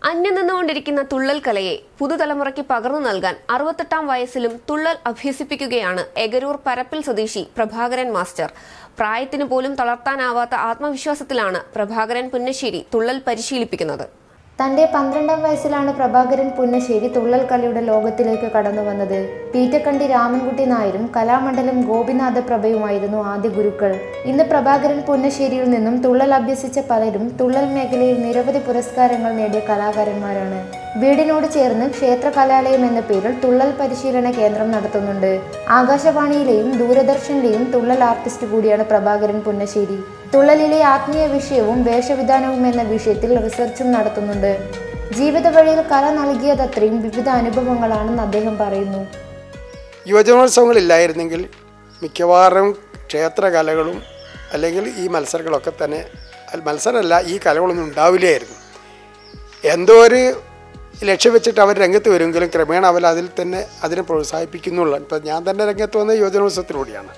അന്യം നിന്നുകൊണ്ടിരിക്കുന്ന തുള്ളൽ കലയെ പുതുതലമുറയ്ക്ക് പകർന്നു നൽകാൻ അറുപത്തെട്ടാം വയസ്സിലും തുള്ളൽ അഭ്യസിപ്പിക്കുകയാണ് എഗരൂർ പരപ്പിൽ സ്വദേശി പ്രഭാകരൻ മാസ്റ്റർ പ്രായത്തിന് പോലും തളർത്താനാവാത്ത ആത്മവിശ്വാസത്തിലാണ് പ്രഭാകരൻ പുന്നശ്ശേരി തുള്ളൽ പരിശീലിപ്പിക്കുന്നത് തന്റെ പന്ത്രണ്ടാം വയസ്സിലാണ് പ്രഭാകരൻ പുന്നശ്ശേരി തുള്ളൽ കലയുടെ ലോകത്തിലേക്ക് കടന്നു വന്നത് പീറ്റക്കണ്ടി രാമൻകുട്ടി നായരും കലാമണ്ഡലം ഗോപിനാഥ പ്രഭയുമായിരുന്നു ആദ്യ ഗുരുക്കൾ ഇന്ന് പ്രഭാകരൻ പുന്നശ്ശേരിയിൽ നിന്നും തുള്ളൽ അഭ്യസിച്ച പലരും തുള്ളൽ മേഖലയിൽ നിരവധി പുരസ്കാരങ്ങൾ നേടിയ കലാകാരന്മാരാണ് വീടിനോട് ചേർന്ന് ക്ഷേത്ര കലാലയം എന്ന പേരിൽ തുള്ളൽ പരിശീലന കേന്ദ്രം നടത്തുന്നുണ്ട് ആകാശവാണിയിലെയും ദൂരദർശനിലെയും തുള്ളൽ ആർട്ടിസ്റ്റ് കൂടിയാണ് പ്രഭാകരൻ പുന്നശ്ശേരി തുള്ളലിലെ ആത്മീയ വിഷയവും വേഷവിധാനവും എന്ന വിഷയത്തിൽ റിസർച്ചും നടത്തുന്നുണ്ട് ജീവിത വഴിയിൽ കല നൽകിയതത്രയും വിവിധ അനുഭവങ്ങളാണെന്ന് അദ്ദേഹം പറയുന്നു യുവജനോത്സവങ്ങളില്ലായിരുന്നെങ്കിൽ മിക്കവാറും ക്ഷേത്രകലകളും അല്ലെങ്കിൽ ഈ മത്സരങ്ങളൊക്കെ തന്നെ അല്ല, മത്സരമല്ല ഈ കലകളൊന്നും ഉണ്ടാവില്ലായിരുന്നു എന്തോ ഒരു ലക്ഷ്യം വെച്ചിട്ട് അവർ രംഗത്ത് വരുമെങ്കിലും ക്രമേണ അവർ അതിൽ തന്നെ അതിനെ പ്രോത്സാഹിപ്പിക്കുന്നുള്ള ഇപ്പം ഞാൻ തന്നെ രംഗത്ത് വന്ന യുവജനോത്സവത്തിലൂടെയാണ്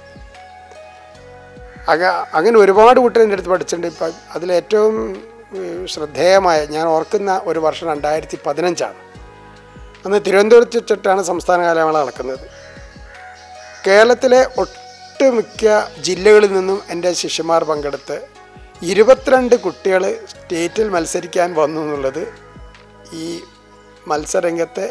അക അങ്ങനെ ഒരുപാട് കുട്ടികൾ എൻ്റെ അടുത്ത് പഠിച്ചിട്ടുണ്ട് ഇപ്പം അതിലേറ്റവും ഏഹ്, ശ്രദ്ധേയമായ ഞാൻ ഓർക്കുന്ന ഒരു വർഷം രണ്ടായിരത്തി പതിനഞ്ചാണ് അന്ന് തിരുവനന്തപുരത്ത് വെച്ചിട്ടാണ് സംസ്ഥാന കലാമേള നടക്കുന്നത് കേരളത്തിലെ ഒട്ടുമിക്ക ജില്ലകളിൽ നിന്നും എൻ്റെ ശിഷ്യന്മാർ പങ്കെടുത്ത് ഇരുപത്തിരണ്ട് കുട്ടികൾ സ്റ്റേറ്റിൽ മത്സരിക്കാൻ വന്നു എന്നുള്ളത് ഈ മത്സരരംഗത്തെ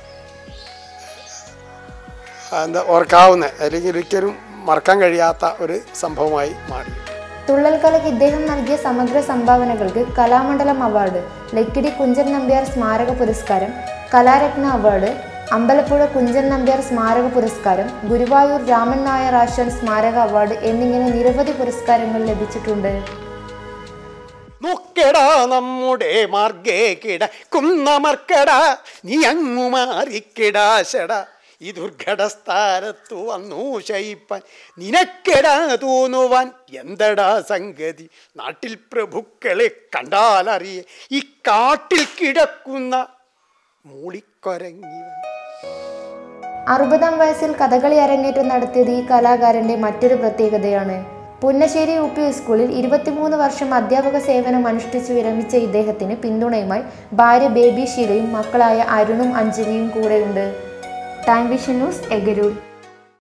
എന്താ ഓർക്കാവുന്ന അല്ലെങ്കിൽ ഒരിക്കലും മറക്കാൻ കഴിയാത്ത ഒരു സംഭവമായി മാറി തുള്ളൽ കലയ്ക്ക് ഇദ്ദേഹം നൽകിയ സമഗ്ര സംഭാവനകൾക്ക് കലാമണ്ഡലം അവാർഡ് ലക്കിടി കുഞ്ചൻ നമ്പ്യാർ സ്മാരക പുരസ്കാരം കലാരത്ന അവാർഡ് അമ്പലപ്പുഴ കുഞ്ചൻ നമ്പ്യാർ സ്മാരക പുരസ്കാരം ഗുരുവായൂർ രാമൻ നായർ ആശാൻ സ്മാരക അവാർഡ് എന്നിങ്ങനെ നിരവധി പുരസ്കാരങ്ങൾ ലഭിച്ചിട്ടുണ്ട് നോക്കടാ നമ്മുടെ മാർഗേ കിട കുന്നമർക്കടാ നീ അങ്ങു മാറിക്കിടാശട ഈ ദുർഘടസ്ഥാനത്തു വന്നു ശയിപ്പാൻ നിനക്കെടാ തോന്നുവാൻ എന്തടാ സംഗതി നാട്ടിൽ പ്രഭുക്കളെ കണ്ടാലറിയ ഈ കാട്ടിൽ കിടക്കുന്ന മൂളിക്കൊരങ്ങി അറുപതാം വയസ്സിൽ കഥകളി അരങ്ങേറ്റം നടത്തിയത് ഈ കലാകാരന്റെ മറ്റൊരു പ്രത്യേകതയാണ് പുന്നശ്ശേരി യു പി സ്കൂളിൽ ഇരുപത്തിമൂന്ന് വർഷം അധ്യാപക സേവനം അനുഷ്ഠിച്ചു വിരമിച്ച ഇദ്ദേഹത്തിന് പിന്തുണയുമായി ഭാര്യ ബേബി ഷീലയും മക്കളായ അരുണും അഞ്ജലിയും കൂടെയുണ്ട് ടൈം വിഷൻ ന്യൂസ് എഗരൂർ